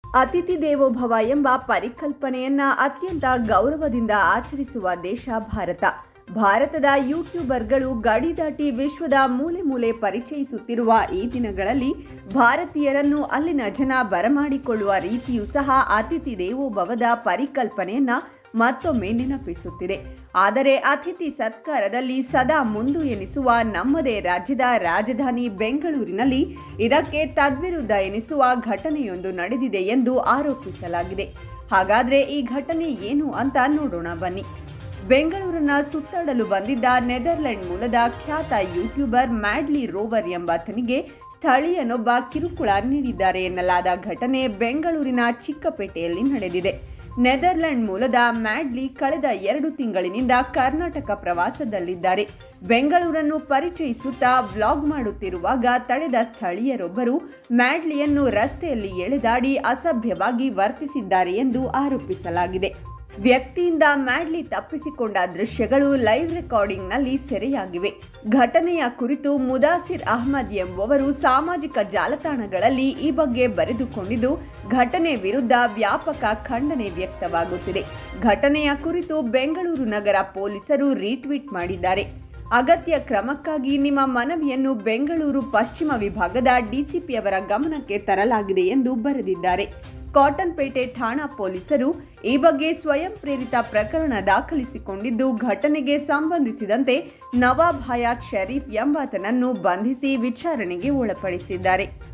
ಅತಿಥಿ ದೇವೋಭವ ಎಂಬ ಪರಿಕಲ್ಪನೆಯನ್ನ ಅತ್ಯಂತ ಗೌರವದಿಂದ ಆಚರಿಸುವ ದೇಶ ಭಾರತ ಭಾರತದ ಯೂಟ್ಯೂಬರ್ಗಳು ಗಡಿ ದಾಟಿ ವಿಶ್ವದ ಮೂಲೆ ಮೂಲೆ ಪರಿಚಯಿಸುತ್ತಿರುವ ಈ ದಿನಗಳಲ್ಲಿ ಭಾರತೀಯರನ್ನು ಅಲ್ಲಿನ ಜನ ಬರಮಾಡಿಕೊಳ್ಳುವ ರೀತಿಯೂ ಸಹ ಅತಿಥಿ ದೇವೋಭವದ ಪರಿಕಲ್ಪನೆಯನ್ನ ಮತ್ತೊಮ್ಮೆ ನೆನಪಿಸುತ್ತಿದೆ ಆದರೆ ಅತಿಥಿ ಸತ್ಕಾರದಲ್ಲಿ ಸದಾ ಮುಂದು ಎನಿಸುವ ನಮ್ಮದೇ ರಾಜ್ಯದ ರಾಜಧಾನಿ ಬೆಂಗಳೂರಿನಲ್ಲಿ ಇದಕ್ಕೆ ತದ್ವಿರುದ್ಧ ಎನಿಸುವ ಘಟನೆಯೊಂದು ನಡೆದಿದೆ ಎಂದು ಆರೋಪಿಸಲಾಗಿದೆ ಹಾಗಾದ್ರೆ ಈ ಘಟನೆ ಏನು ಅಂತ ನೋಡೋಣ ಬನ್ನಿ ಬೆಂಗಳೂರನ್ನ ಸುತ್ತಾಡಲು ಬಂದಿದ್ದ ನೆದರ್ಲೆಂಡ್ ಮೂಲದ ಖ್ಯಾತ ಯೂಟ್ಯೂಬರ್ ಮ್ಯಾಡ್ಲಿ ರೋವರ್ ಎಂಬಾತನಿಗೆ ಸ್ಥಳೀಯನೊಬ್ಬ ಕಿರುಕುಳ ನೀಡಿದ್ದಾರೆ ಎನ್ನಲಾದ ಘಟನೆ ಬೆಂಗಳೂರಿನ ಚಿಕ್ಕಪೇಟೆಯಲ್ಲಿ ನಡೆದಿದೆ ನೆದರ್ಲೆಂಡ್ ಮೂಲದ ಮ್ಯಾಡ್ಲಿ ಕಳೆದ ಎರಡು ತಿಂಗಳಿನಿಂದ ಕರ್ನಾಟಕ ಪ್ರವಾಸದಲ್ಲಿದ್ದಾರೆ ಬೆಂಗಳೂರನ್ನು ಪರಿಚಯಿಸುತ್ತಾ ವ್ಲಾಗ್ ಮಾಡುತ್ತಿರುವಾಗ ತಡೆದ ಸ್ಥಳೀಯರೊಬ್ಬರು ಮ್ಯಾಡ್ಲಿಯನ್ನು ರಸ್ತೆಯಲ್ಲಿ ಎಳೆದಾಡಿ ಅಸಭ್ಯವಾಗಿ ವರ್ತಿಸಿದ್ದಾರೆ ಎಂದು ಆರೋಪಿಸಲಾಗಿದೆ ವ್ಯಕ್ತಿಯಿಂದ ಮ್ಯಾಡ್ಲಿ ತಪ್ಪಿಸಿಕೊಂಡ ದೃಶ್ಯಗಳು ಲೈವ್ ರೆಕಾರ್ಡಿಂಗ್ನಲ್ಲಿ ಸೆರೆಯಾಗಿವೆ ಘಟನೆಯ ಕುರಿತು ಮುದಾಸಿರ್ ಅಹ್ಮದ್ ಎಂಬುವರು ಸಾಮಾಜಿಕ ಜಾಲತಾಣಗಳಲ್ಲಿ ಈ ಬಗ್ಗೆ ಬರೆದುಕೊಂಡಿದ್ದು ಘಟನೆ ವಿರುದ್ಧ ವ್ಯಾಪಕ ಖಂಡನೆ ವ್ಯಕ್ತವಾಗುತ್ತಿದೆ ಘಟನೆಯ ಕುರಿತು ಬೆಂಗಳೂರು ನಗರ ಪೊಲೀಸರು ರೀಟ್ವೀಟ್ ಮಾಡಿದ್ದಾರೆ ಅಗತ್ಯ ಕ್ರಮಕ್ಕಾಗಿ ನಿಮ್ಮ ಮನವಿಯನ್ನು ಬೆಂಗಳೂರು ಪಶ್ಚಿಮ ವಿಭಾಗದ ಡಿಸಿಪಿಯವರ ಗಮನಕ್ಕೆ ತರಲಾಗಿದೆ ಎಂದು ಬರೆದಿದ್ದಾರೆ ಕಾಟನ್ಪೇಟೆ ಠಾಣಾ ಪೊಲೀಸರು ಈ ಬಗ್ಗೆ ಸ್ವಯಂ ಪ್ರೇರಿತ ಪ್ರಕರಣ ದಾಖಲಿಸಿಕೊಂಡಿದ್ದು ಘಟನೆಗೆ ಸಂಬಂಧಿಸಿದಂತೆ ನವಾಬ್ ಹಯಾತ್ ಶರೀಫ್ ಎಂಬಾತನನ್ನು ಬಂಧಿಸಿ ವಿಚಾರಣೆಗೆ ಒಳಪಡಿಸಿದ್ದಾರೆ